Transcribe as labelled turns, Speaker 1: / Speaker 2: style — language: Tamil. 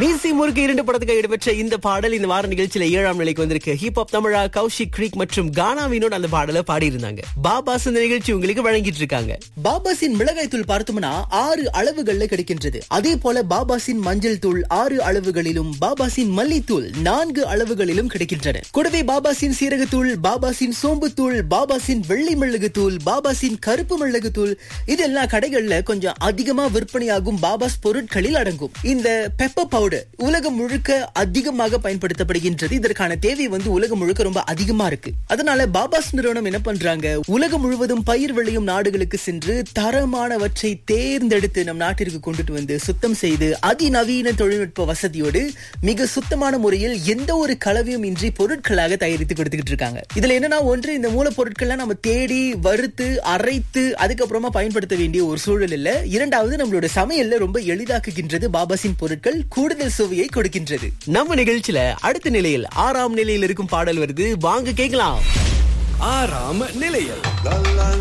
Speaker 1: மீசி முறுக்கு இரண்டு படத்துக்கு இடம்பெற்ற இந்த பாடல் இந்த வார நிகழ்ச்சியில ஏழாம் நிலைக்கு வந்திருக்கு ஹிப் ஹாப் தமிழா கௌஷிக் கிரீக் மற்றும் கானா வினோட் அந்த பாடலை பாடி இருந்தாங்க பாபாஸ் இந்த நிகழ்ச்சி உங்களுக்கு வழங்கிட்டு இருக்காங்க
Speaker 2: பாபாசின் மிளகாய் தூள் பார்த்தோம்னா ஆறு அளவுகள்ல கிடைக்கின்றது அதே போல பாபாசின் மஞ்சள் தூள் ஆறு அளவுகளிலும் பாபாசின் மல்லித்தூள் நான்கு அளவுகளிலும் கிடைக்கின்றன கூடவே பாபாசின் சீரகத்தூள் பாபாசின் சோம்பு தூள் பாபாசின் வெள்ளை மிளகு தூள் பாபாசின் கருப்பு மிளகு தூள் இதெல்லாம் கடைகள்ல கொஞ்சம் அதிகமா விற்பனையாகும் பாபாஸ் பொருட்களில் அடங்கும் இந்த பெப்பர் பவுடர் உலகம் முழுக்க அதிகமாக பயன்படுத்தப்படுகின்றது இதற்கான தேவை வந்து உலகம் முழுக்க ரொம்ப அதிகமா இருக்கு அதனால பாபாஸ் நிறுவனம் என்ன பண்றாங்க உலகம் முழுவதும் பயிர் விளையும் நாடுகளுக்கு சென்று தரமானவற்றை தேர்ந்தெடுத்து நம் நாட்டிற்கு கொண்டுட்டு வந்து சுத்தம் செய்து அதிநவீன தொழில்நுட்ப வசதியோடு மிக சுத்தமான முறையில் எந்த ஒரு கலவையும் இன்றி பொருட்களாக தயாரித்து கொடுத்துக்கிட்டு இருக்காங்க இதுல என்னன்னா ஒன்று இந்த மூலப்பொருட்கள்லாம் நம்ம தேடி வறுத்து அரைத்து அதுக்கப்புறமா பயன்படுத்த வேண்டிய ஒரு சூழல் இல்ல இரண்டாவது நம்மளோட சமையல்ல ரொம்ப எளிதாக்குகின்றது பாபாசின் பொருட்கள் கூடுதல் சுவையை கொடுக்கின்றது
Speaker 1: நம்ம நிகழ்ச்சியில அடுத்த நிலையில் ஆறாம் நிலையில் இருக்கும் பாடல் வருது வாங்க கேட்கலாம்
Speaker 3: ஆறாம் நிலையில்
Speaker 4: La la